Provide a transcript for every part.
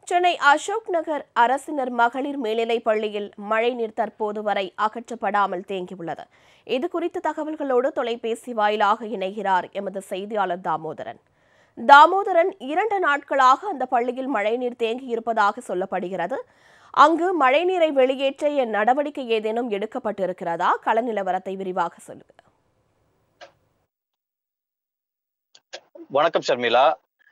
சென்னை அசோக் நகர் அரசினர் மகளிர் மேல்நிலைப் பள்ளியில் மழைநீர் தற்போது வரை அகற்றப்படாமல் தேங்கியுள்ளது இது குறித்த தகவல்களோடு தொலைபேசி வாயிலாக இணைகிறார் எமது செய்தியாளர் தாமோதரன் தாமோதரன் இரண்டு நாட்களாக அந்த பள்ளியில் மழைநீர் தேங்கியிருப்பதாக சொல்லப்படுகிறது அங்கு மழைநீரை வெளியேற்ற என் நடவடிக்கை ஏதேனும் எடுக்கப்பட்டிருக்கிறதா கள நிலவரத்தை விரிவாக சொல்லுங்க வணக்கம் ஷர்மிளா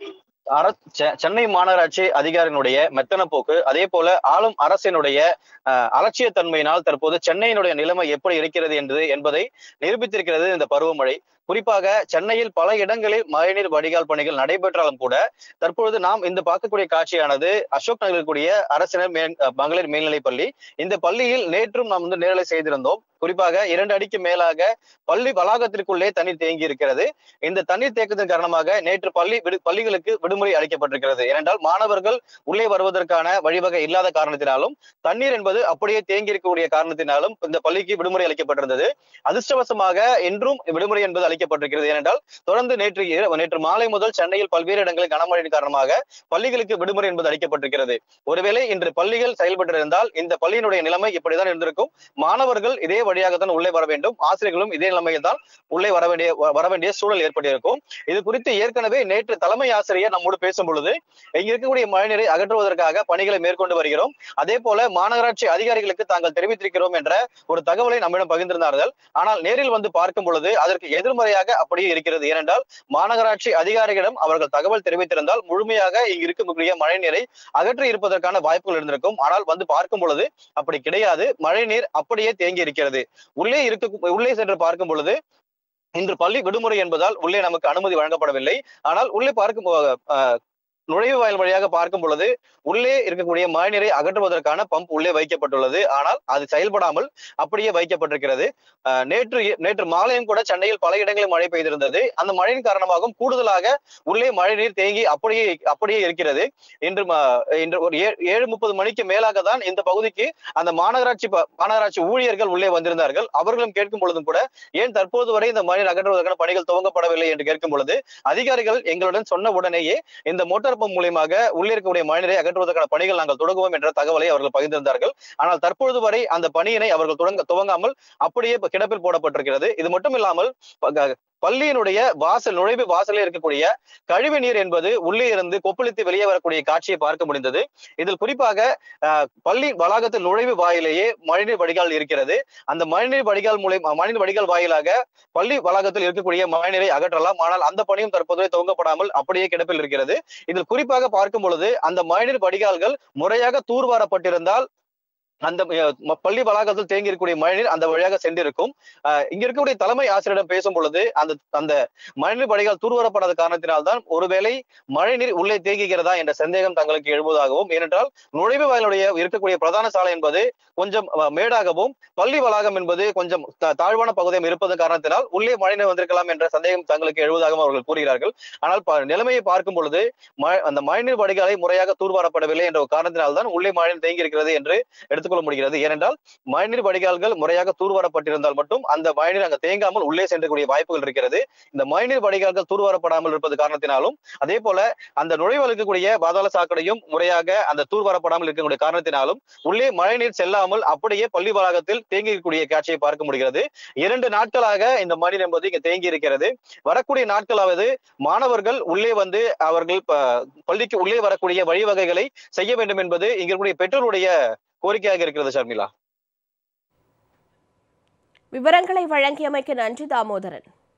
அர செ- சென்னை மாநகராட்சி அதிகாரியினுடைய மெத்தன போக்கு அதே போல ஆளும் அரசினுடைய அஹ், அலட்சியத்தன்மையினால் தற்போது சென்னையினுடைய நிலைமை எப்படி இருக்கிறது என்று என்பதை நிரூபித்திருக்கிறது இந்த பருவமழை குறிப்பாக சென்னையில் பல இடங்களில் மழைநீர் வடிகால் பணிகள் நடைபெற்றாலும் கூட தற்பொழுது நாம் இந்த பார்க்கக்கூடிய காட்சியானது அசோக் நகரில் கூடிய அரசினர் மேல் அஹ், மகளிர் மேல்நிலைப் பள்ளி இந்த பள்ளியில் நேற்றும் நாம் வந்து நேரலை செய்திருந்தோம் குறிப்பாக இரண்டு அடிக்கு மேலாக பள்ளி வளாகத்திற்குள்ளே தண்ணீர் தேங்கி இருக்கிறது இந்த தண்ணீர் தேக்கத்தின் காரணமாக நேற்று பள்ளி விடு பள்ளிகளுக்கு விடுமுறை அளிக்கப்பட்டிருக்கிறது ஏனென்றால் மாணவர்கள் உள்ளே வருவதற்கான வழிவகை இல்லாத காரணத்தினாலும் தண்ணீர் என்பது அப்படியே தேங்கி இருக்கக்கூடிய காரணத்தினாலும் இந்த பள்ளிக்கு விடுமுறை அளிக்கப்பட்டிருந்தது அதிர்ஷ்டவசமாக இன்றும் விடுமுறை என்பது அளிக்கப்பட்டிருக்கிறது ஏனென்றால் தொடர்ந்து நேற்று இர- நேற்று மாலை முதல் சென்னையில் பல்வேறு இடங்களில் கனமழையின் காரணமாக பள்ளிகளுக்கு விடுமுறை என்பது அளிக்கப்பட்டிருக்கிறது ஒருவேளை இன்று பள்ளிகள் செயல்பட்டிருந்தால் இந்த பள்ளியினுடைய நிலைமை இப்படிதான் இருந்திருக்கும் மாணவர்கள் இதே வழியாகத்தான் உள்ளே வர வேண்டும் ஆசிரியர்களும் இதே நிலைமையில் தான் உள்ளே வர வேண்டிய வர வேண்டிய சூழல் ஏற்பட்டிருக்கும் இது குறித்து ஏற்கனவே நேற்று தலைமை ஆசிரியர் நம்மோடு பேசும் பொழுது இங்க இருக்கக்கூடிய மழைநீரை அகற்றுவதற்காக பணிகளை மேற்கொண்டு வருகிறோம் அதே போல மாநகராட்சி அதிகாரிகளுக்கு தாங்கள் தெரிவித்திருக்கிறோம் என்ற ஒரு தகவலை நம்மிடம் பகிர்ந்திருந்தார்கள் ஆனால் நேரில் வந்து பார்க்கும் பொழுது அதற்கு எதிர்மறையாக அப்படியே இருக்கிறது ஏனென்றால் மாநகராட்சி அதிகாரிகளிடம் அவர்கள் தகவல் தெரிவித்திருந்தால் முழுமையாக இங்கு இருக்கக்கூடிய மழைநீரை அகற்றி இருப்பதற்கான வாய்ப்புகள் இருந்திருக்கும் ஆனால் வந்து பார்க்கும் பொழுது அப்படி கிடையாது மழைநீர் அப்படியே தேங்கி இருக்கிறது உள்ளே இருக்க உள்ளே சென்று பார்க்கும் பொழுது இன்று பள்ளி விடுமுறை என்பதால் உள்ளே நமக்கு அனுமதி வழங்கப்படவில்லை ஆனால் உள்ளே பார்க்கும் போ- அஹ், நுழைவு வாயில் வழியாக பார்க்கும் பொழுது உள்ளே இருக்கக்கூடிய மழைநீரை அகற்றுவதற்கான பம்ப் உள்ளே வைக்கப்பட்டுள்ளது ஆனால் அது செயல்படாமல் அப்படியே வைக்கப்பட்டிருக்கிறது அஹ், நேற்று நேற்று மாலையும் கூட சென்னையில் பல இடங்களில் மழை பெய்திருந்தது அந்த மழையின் காரணமாகவும் கூடுதலாக உள்ளே மழைநீர் தேங்கி அப்படியே அப்படியே இருக்கிறது இன்று ம- இன்று ஒரு ஏ- ஏழு முப்பது மணிக்கு மேலாக தான் இந்த பகுதிக்கு அந்த மாநகராட்சி ப- மாநகராட்சி ஊழியர்கள் உள்ளே வந்திருந்தார்கள் அவர்களும் கேட்கும் பொழுதும் கூட ஏன் தற்போது வரை இந்த மழைநீர் அகற்றுவதற்கான பணிகள் துவங்கப்படவில்லை என்று கேட்கும் பொழுது அதிகாரிகள் எங்களுடன் சொன்ன உடனேயே இந்த மோட்டார் பம்ப் மூலியமாக உள்ளே இருக்கக்கூடிய மழைநீரை அகற்றுவதற்கான பணிகள் நாங்கள் தொடங்குவோம் என்ற தகவலை அவர்கள் பகிர்ந்திருந்தார்கள் ஆனால் தற்பொழுது வரை அந்த பணியினை அவர்கள் தொடங்க துவங்காமல் அப்படியே இப்ப கிடப்பில் போடப்பட்டிருக்கிறது இது மட்டும் இல்லாமல் ப- க- பள்ளியினுடைய வாசல் நுழைவு வாசலில் இருக்கக்கூடிய கழிவு நீர் என்பது உள்ளே இருந்து கொப்பளித்து வெளியே வரக்கூடிய காட்சியை பார்க்க முடிந்தது இதில் குறிப்பாக அஹ், பள்ளி வளாகத்தில் நுழைவு வாயிலேயே மழைநீர் வடிகால் இருக்கிறது அந்த மழைநீர் வடிகால் மூலியம் மழைநீர் வடிகால் வாயிலாக பள்ளி வளாகத்தில் இருக்கக்கூடிய மழைநீரை அகற்றலாம் ஆனால் அந்த பணியும் தற்போது துவங்கப்படாமல் அப்படியே கிடப்பில் இருக்கிறது இதில் குறிப்பாக பார்க்கும் பொழுது அந்த மழைநீர் வடிகால்கள் முறையாக தூர்வாரப்பட்டிருந்தால் அந்த அஹ், ம- பள்ளி வளாகத்தில் தேங்கி இருக்கக்கூடிய மழைநீர் அந்த வழியாக சென்றிருக்கும் அஹ், இங்க இருக்கக்கூடிய தலைமை ஆசிரியரிடம் பேசும் பொழுது அந்த அந்த மழைநீர் வடிகால் தூர்வாரப்படாத காரணத்தினால்தான் ஒருவேளை மழைநீர் உள்ளே தேங்குகிறதா என்ற சந்தேகம் தங்களுக்கு எழுவதாகவும் ஏனென்றால் நுழைவு வாயிலுடைய இருக்கக்கூடிய பிரதான சாலை என்பது கொஞ்சம் அஹ், மேடாகவும் பள்ளி வளாகம் என்பது கொஞ்சம் தா- தாழ்வான பகுதியும் இருப்பது காரணத்தினால் உள்ளே மழைநீர் வந்திருக்கலாம் என்ற சந்தேகம் தங்களுக்கு எழுவதாகவும் அவர்கள் கூறுகிறார்கள் ஆனால் ப- நிலைமையை பார்க்கும் பொழுது மழை- அந்த மழைநீர் வடிகாலை முறையாக தூர்வாரப்படவில்லை என்ற ஒரு காரணத்தினால்தான் உள்ளே மழைநீர் தேங்கி இருக்கிறது என்று எடுத்துக்கொள்ள முடிகிறது ஏனென்றால் மழைநீர் வடிகால்கள் முறையாக தூர்வாரப்பட்டிருந்தால் மட்டும் அந்த மழைநீர் அங்க தேங்காமல் உள்ளே சென்றக்கூடிய வாய்ப்புகள் இருக்கிறது இந்த மழைநீர் வடிகால்கள் தூர்வாரப்படாமல் இருப்பது காரணத்தினாலும் அதே போல அந்த நுழைவு இருக்கக்கூடிய பாதாள சாக்கடையும் முறையாக அந்த தூர்வாரப்படாமல் இருக்கக்கூடிய காரணத்தினாலும் உள்ளே மழைநீர் செல்லாமல் அப்படியே பள்ளி வளாகத்தில் தேங்கி இருக்கக்கூடிய காட்சியை பார்க்க முடிகிறது இரண்டு நாட்களாக இந்த மழைநீர் என்பது இங்க தேங்கி இருக்கிறது வரக்கூடிய நாட்களாவது மாணவர்கள் உள்ளே வந்து அவர்கள் ப- பள்ளிக்கு உள்ளே வரக்கூடிய வழிவகைகளை செய்ய வேண்டும் என்பது இங்க இருக்கக்கூடிய பெற்றோருடைய கோரிக்கையாக இருக்கிறது ஷர்மிளா விவரங்களை வழங்கியமைக்கு நன்றி தாமோதரன்